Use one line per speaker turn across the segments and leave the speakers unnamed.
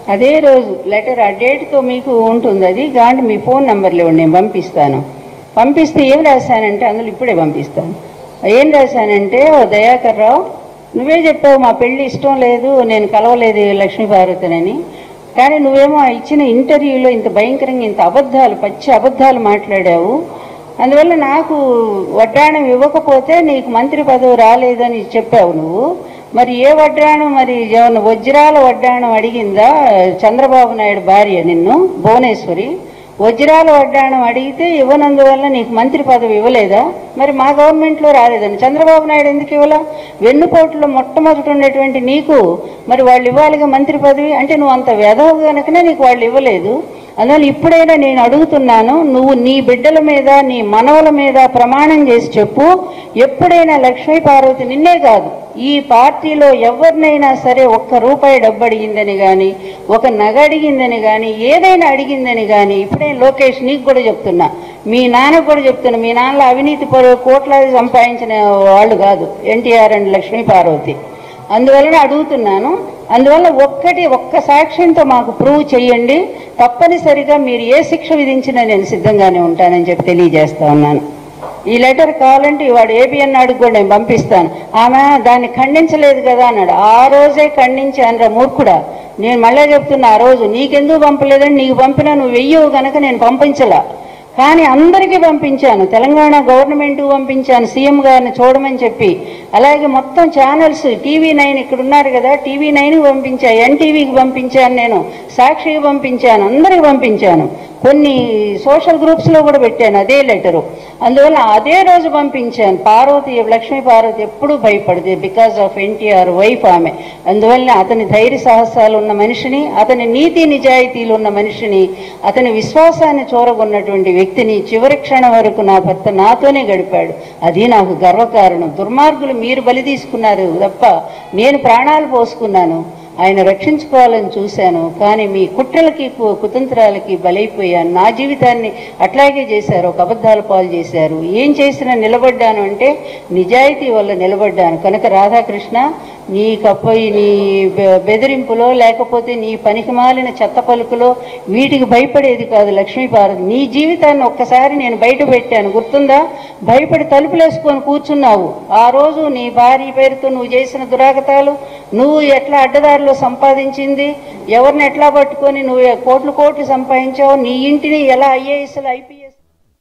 అదే రోజు లెటర్ ఆ డేట్తో మీకు ఉంటుంది అది కానీ మీ ఫోన్ నెంబర్లు ఇవ్వండి నేను పంపిస్తాను పంపిస్తే ఏం రాశానంటే అందులో ఇప్పుడే పంపిస్తాను ఏం రాశానంటే ఓ దయాకర్ రావు నువ్వే చెప్పావు మా పెళ్లి ఇష్టం లేదు నేను కలవలేదు లక్ష్మీ పార్వతినని కానీ నువ్వేమో ఇచ్చిన ఇంటర్వ్యూలో ఇంత భయంకరంగా ఇంత అబద్ధాలు పచ్చి అబద్ధాలు మాట్లాడావు అందువల్ల నాకు వడ్డాణం ఇవ్వకపోతే నీకు మంత్రి పదవి రాలేదని చెప్పావు నువ్వు మరి ఏ వడ్డాణం మరి ఏమన్నా వజ్రాల వడ్డాణం అడిగిందా చంద్రబాబు నాయుడు భార్య నిన్ను భువనేశ్వరి వజ్రాల వడ్డాణం అడిగితే ఇవ్వనందువల్ల నీకు మంత్రి పదవి ఇవ్వలేదా మరి మా గవర్నమెంట్లో రాలేదని చంద్రబాబు నాయుడు ఎందుకు ఇవ్వలా వెన్నుపోటులో మొట్టమొదటి ఉన్నటువంటి నీకు మరి వాళ్ళు ఇవ్వాలిగా మంత్రి పదవి అంటే నువ్వు అంత వెధవు కనుకనే నీకు వాళ్ళు ఇవ్వలేదు అందువల్ల ఇప్పుడైనా నేను అడుగుతున్నాను నువ్వు నీ బిడ్డల మీద నీ మనవల మీద ప్రమాణం చేసి చెప్పు ఎప్పుడైనా లక్ష్మీ పార్వతి నిన్నే కాదు ఈ పార్టీలో ఎవరినైనా సరే ఒక్క రూపాయి డబ్బు అడిగిందని కానీ ఒక నగ అడిగిందని కానీ ఏదైనా అడిగిందని కానీ ఇప్పుడే లోకేష్ నీకు కూడా చెప్తున్నా మీ నాన్నకు కూడా చెప్తున్నా మీ నాన్నలో అవినీతి పరు కోట్లాది సంపాదించిన వాళ్ళు కాదు ఎన్టీఆర్ అండ్ లక్ష్మీ పార్వతి అందువలన అడుగుతున్నాను అందువల్ల ఒక్కటి ఒక్క సాక్ష్యంతో మాకు ప్రూవ్ చేయండి తప్పనిసరిగా మీరు ఏ శిక్ష విధించినా నేను సిద్ధంగానే ఉంటానని చెప్పి తెలియజేస్తా ఉన్నాను ఈ లెటర్ కావాలంటే వాడు ఏబిఎన్ అడుగు కూడా నేను పంపిస్తాను ఆమె దాన్ని ఖండించలేదు కదా అన్నాడు ఆ రోజే ఖండించానురా మూర్ఖుడా నేను మళ్ళీ చెప్తున్నా ఆ రోజు నీకెందుకు పంపలేదని నీకు పంపినా నువ్వు వెయ్యవు గనక నేను పంపించలా కానీ అందరికీ పంపించాను తెలంగాణ గవర్నమెంట్ పంపించాను సీఎం గారిని చూడమని చెప్పి అలాగే మొత్తం ఛానల్స్ టీవీ నైన్ ఇక్కడ ఉన్నారు కదా టీవీ నైన్కి పంపించా ఎన్టీవీకి పంపించాను నేను సాక్షికి పంపించాను అందరికి పంపించాను కొన్ని సోషల్ గ్రూప్స్లో కూడా పెట్టాను అదే లెటరు అందువల్ల అదే రోజు పంపించాను పార్వతి లక్ష్మీ పార్వతి ఎప్పుడూ భయపడదు బికాస్ ఆఫ్ ఎన్టీఆర్ వైఫ్ ఆమె అందువల్ల అతని ధైర్య సాహసాలు ఉన్న మనిషిని అతని నీతి నిజాయితీలు ఉన్న మనిషిని అతని విశ్వాసాన్ని చూరగొన్నటువంటి వ్యక్తిని చివరి క్షణం వరకు నా భర్త నాతోనే గడిపాడు అది నాకు గర్వకారణం దుర్మార్గులు మీరు బలి తీసుకున్నారు తప్ప నేను ప్రాణాలు పోసుకున్నాను ఆయన రక్షించుకోవాలని చూశాను కానీ మీ కుట్రలకి కు- కుతంత్రాలకి బలైపోయాను నా జీవితాన్ని అట్లాగే చేశారు ఒక అబద్ధాల పాలు చేశారు ఏం చేసినా నిలబడ్డాను అంటే నిజాయితీ వల్ల నిలబడ్డాను కనుక రాధాకృష్ణ నీ కప్పయి నీ బె- బెదిరింపులో లేకపోతే నీ పనికిమాలిన చెత్త పలుకులో వీటికి భయపడేది కాదు లక్ష్మీపార్వతి నీ జీవితాన్ని ఒక్కసారి నేను బయట పెట్టాను గుర్తుందా భయపడి తలుపులేసుకొని కూర్చున్నావు ఆ రోజు నీ భార్య పేరుతో నువ్వు చేసిన దురాగతాలు నువ్వు ఎట్లా అడ్డదారిలో సంపాదించింది ఎవరిని ఎట్లా పట్టుకొని నువ్వు కోట్లు కోట్లు సంపాదించావు నీ ఇంటిని ఎలా ఐఏఎస్లు ఐపీఎస్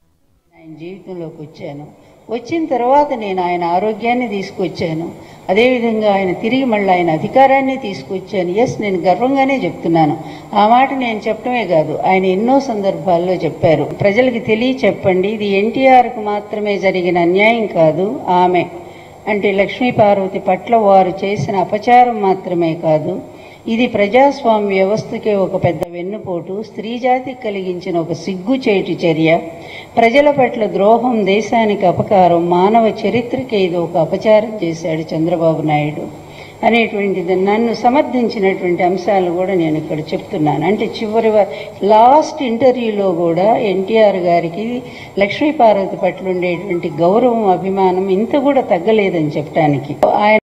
ఆయన జీవితంలోకి వచ్చాను వచ్చిన తర్వాత నేను ఆయన ఆరోగ్యాన్ని తీసుకొచ్చాను అదేవిధంగా ఆయన తిరిగి మళ్ళీ ఆయన అధికారాన్ని తీసుకొచ్చాను ఎస్ నేను గర్వంగానే చెప్తున్నాను ఆ మాట నేను చెప్పడమే కాదు ఆయన ఎన్నో సందర్భాల్లో చెప్పారు ప్రజలకి తెలియ చెప్పండి ఇది ఎన్టీఆర్కు మాత్రమే జరిగిన అన్యాయం కాదు ఆమె అంటే లక్ష్మీ పార్వతి పట్ల వారు చేసిన అపచారం మాత్రమే కాదు ఇది ప్రజాస్వామ్య వ్యవస్థకే ఒక పెద్ద వెన్నుపోటు స్త్రీ జాతికి కలిగించిన ఒక సిగ్గుచేటు చర్య ప్రజల పట్ల ద్రోహం దేశానికి అపకారం మానవ చరిత్రకే ఇది ఒక అపచారం చేశాడు చంద్రబాబు నాయుడు అనేటువంటిది నన్ను సమర్థించినటువంటి అంశాలు కూడా నేను ఇక్కడ చెప్తున్నాను అంటే చివరి వ- లాస్ట్ ఇంటర్వ్యూలో కూడా ఎన్టీఆర్ గారికి లక్ష్మీ పార్వతి పట్ల ఉండేటువంటి గౌరవం అభిమానం ఇంత కూడా తగ్గలేదని చెప్పడానికి ఆయన